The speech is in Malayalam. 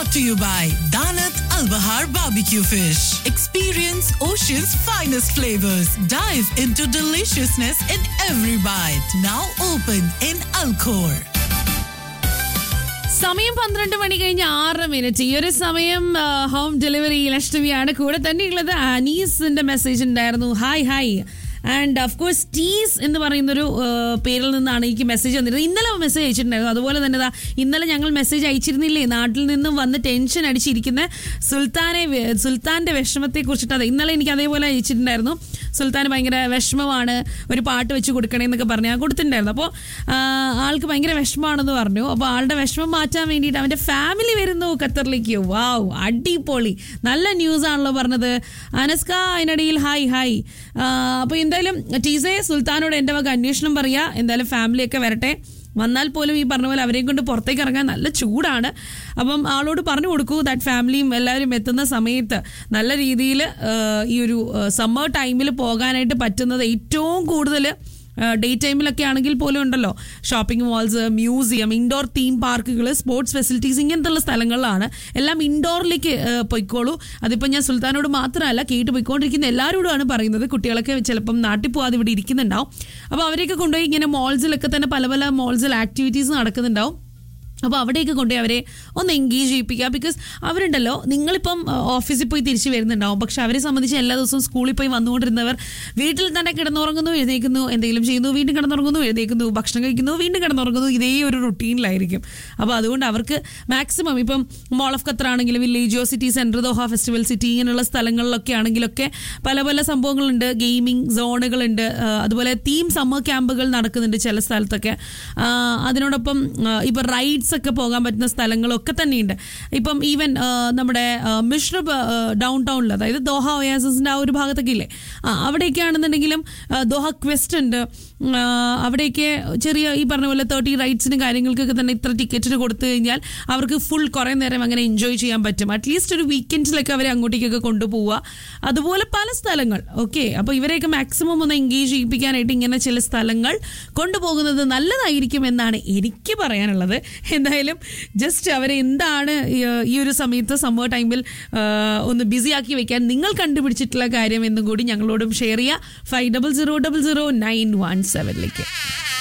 brought to you by Danat Al Bahar Barbecue Fish. Experience Ocean's finest flavors. Dive into deliciousness in every bite. Now open in Alcor. സമയം പന്ത്രണ്ട് മണി കഴിഞ്ഞ് ആറ് മിനിറ്റ് ഈ ഒരു സമയം ആ, ഹോം ഡെലിവറി ലക്ഷ്മിയാണ് കൂടെ തന്നെയുള്ളത് അനീസിന്റെ മെസ്സേജ് ഉണ്ടായിരുന്നു hi hi and of course teas എന്ന് പറയുന്നൊരു ആ, പേരിൽ നിന്നാണ് എനിക്ക് മെസ്സേജ് വന്നിരുന്നത് ഇന്നലെ മെസ്സേജ് അയച്ചിട്ടുണ്ടായിരുന്നു അതുപോലെ തന്നെ ദാ ഇന്നലെ ഞങ്ങൾ മെസ്സേജ് അയച്ചിരുന്നില്ലേ നാട്ടിൽ നിന്നും വന്ന് ടെൻഷൻ അടിച്ചിരിക്കുന്ന സുൽത്താനെ വെ- സുൽത്താന്റെ വിഷമത്തെ കുറിച്ചിട്ട് അത് ഇന്നലെ എനിക്ക് അതേപോലെ അയച്ചിട്ടുണ്ടായിരുന്നു സുൽത്താൻ ഭയങ്കര വിഷമമാണ് ഒരു പാട്ട് വെച്ച് കൊടുക്കണേ എന്നൊക്കെ പറഞ്ഞു ഞാൻ കൊടുത്തിട്ടുണ്ടായിരുന്നു അപ്പോൾ ആൾക്ക് ഭയങ്കര വിഷമമാണെന്ന് പറഞ്ഞു അപ്പോൾ ആളുടെ വിഷമം മാറ്റാൻ വേണ്ടിയിട്ട് അവൻ്റെ ഫാമിലി വരുന്നു ഖത്തറിലേക്ക് വാവ് അടിപൊളി നല്ല ന്യൂസ് ആണല്ലോ പറഞ്ഞത് അനസ്ക അതിനിടയിൽ ഹായ് ഹായ് അപ്പോൾ എന്തായാലും ടീസേ സുൽത്താനോട് എൻ്റെ വക അന്വേഷണം പറയാ എന്തായാലും ഫാമിലിയൊക്കെ വരട്ടെ വന്നാൽ പോലും ഈ പറഞ്ഞ പോലെ അവരെയും കൊണ്ട് പുറത്തേക്ക് ഇറങ്ങാൻ നല്ല ചൂടാണ് അപ്പം ആളോട് പറഞ്ഞു കൊടുക്കൂ ദാറ്റ് ഫാമിലിയും എല്ലാവരും എത്തുന്ന സമയത്ത് നല്ല രീതിയിൽ ഈ ഒരു സമ്മർ ടൈമിൽ പോകാനായിട്ട് പറ്റുന്നത് ഏറ്റവും കൂടുതൽ ഡേ ടൈമിലൊക്കെ ആണെങ്കിൽ പോലും ഉണ്ടല്ലോ shopping malls museum indoor theme പാർക്കുകൾ സ്പോർട്സ് ഫെസിലിറ്റീസ് ഇങ്ങനത്തുള്ള സ്ഥലങ്ങളിലാണ് എല്ലാം ഇൻഡോറിലേക്ക് പൊയ്ക്കോളൂ അതിപ്പോൾ ഞാൻ സുൽത്താനോട് മാത്രമല്ല കേട്ട് പോയിക്കൊണ്ടിരിക്കുന്ന എല്ലാവരോടുമാണ് പറയുന്നത് കുട്ടികളൊക്കെ ചിലപ്പം നാട്ടിൽ പോകാതെ ഇവിടെ ഇരിക്കുന്നുണ്ടാവും അപ്പോൾ അവരെയൊക്കെ കൊണ്ടുപോയി ഇങ്ങനെ മോൾസിലൊക്കെ തന്നെ പല പല മോൾസിൽ ആക്ടിവിറ്റീസ് നടക്കുന്നുണ്ടാവും അപ്പോൾ അവിടെയൊക്കെ കൊണ്ടുപോയി അവരെ ഒന്ന് എൻഗേജ് ചെയ്യിപ്പിക്കുക ബിക്കോസ് അവരുണ്ടല്ലോ നിങ്ങളിപ്പം ആ, ഓഫീസിൽ പോയി തിരിച്ച് വരുന്നുണ്ടാവും പക്ഷെ അവരെ സംബന്ധിച്ച് എല്ലാ ദിവസവും സ്കൂളിൽ പോയി വന്നുകൊണ്ടിരുന്നവർ വീട്ടിൽ തന്നെ കിടന്നുറങ്ങുന്നു എഴുന്നേക്കുന്നു എന്തെങ്കിലും ചെയ്യുന്നു വീണ്ടും കിടന്നുറങ്ങുന്നു എഴുന്നേക്കുന്നു ഭക്ഷണം കഴിക്കുന്നു വീണ്ടും കിടന്നുറങ്ങുന്നു ഇതേ ഒരു റുട്ടീനിലായിരിക്കും അപ്പോൾ അതുകൊണ്ട് അവർക്ക് മാക്സിമം ഇപ്പം മോൾ ഓഫ് ഖത്തർ ആണെങ്കിലും വില്ലേജോ city centre Doha festival city ഇങ്ങനെയുള്ള സ്ഥലങ്ങളിലൊക്കെ ആണെങ്കിലൊക്കെ പല പല സംഭവങ്ങളുണ്ട് ഗെയിമിംഗ് സോണുകളുണ്ട് ആ, അതുപോലെ തീം സമ്മർ ക്യാമ്പുകൾ നടക്കുന്നുണ്ട് ചില സ്ഥലത്തൊക്കെ ആ, അതിനോടൊപ്പം ആ, ഇപ്പം റൈഡ്സ് ഒക്കെ പോകാൻ പറ്റുന്ന സ്ഥലങ്ങളൊക്കെ തന്നെയുണ്ട് ഇപ്പം ഈവൻ നമ്മുടെ ആ, മിഷ്റബ് ഡൗൺ ടൗണിൽ അതായത് ദോഹ ഒയാസസിൻ്റെ ആ ഒരു ഭാഗത്തൊക്കെ ഇല്ലേ ആ അവിടെയൊക്കെ ആണെന്നുണ്ടെങ്കിലും ആ, ദോഹ ക്വസ്റ്റ് ഉണ്ട് ആ, അവിടെയൊക്കെ ചെറിയ ഈ പറഞ്ഞ പോലെ തേർട്ടി റൈഡ്സിനും കാര്യങ്ങൾക്കൊക്കെ തന്നെ ഇത്ര ടിക്കറ്റിന് കൊടുത്തു കഴിഞ്ഞാൽ അവർക്ക് ഫുൾ കുറേ നേരം അങ്ങനെ എൻജോയ് ചെയ്യാൻ പറ്റും അറ്റ്ലീസ്റ്റ് ഒരു വീക്കെൻഡ്സിലൊക്കെ അവരെ അങ്ങോട്ടേക്കൊക്കെ കൊണ്ടുപോവുക അതുപോലെ പല സ്ഥലങ്ങൾ ഓക്കെ അപ്പോൾ ഇവരെയൊക്കെ മാക്സിമം ഒന്ന് എൻഗേജ് ചെയ്യിപ്പിക്കാനായിട്ട് ഇങ്ങനെ ചില സ്ഥലങ്ങൾ കൊണ്ടുപോകുന്നത് നല്ലതായിരിക്കും എന്നാണ് എനിക്ക് പറയാനുള്ളത് എന്തായാലും ജസ്റ്റ് അവരെ എന്താണ് ഈ- ഈ ഒരു സമയത്ത് സമ്മർ ടൈമിൽ ആ, ഒന്ന് ബിസി ആക്കി വെക്കാൻ നിങ്ങൾ കണ്ടുപിടിച്ചിട്ടുള്ള കാര്യം എന്നും കൂടി ഞങ്ങളോടും ഷെയർ ചെയ്യുക five double zero double zero nine one സെവനിലേക്ക്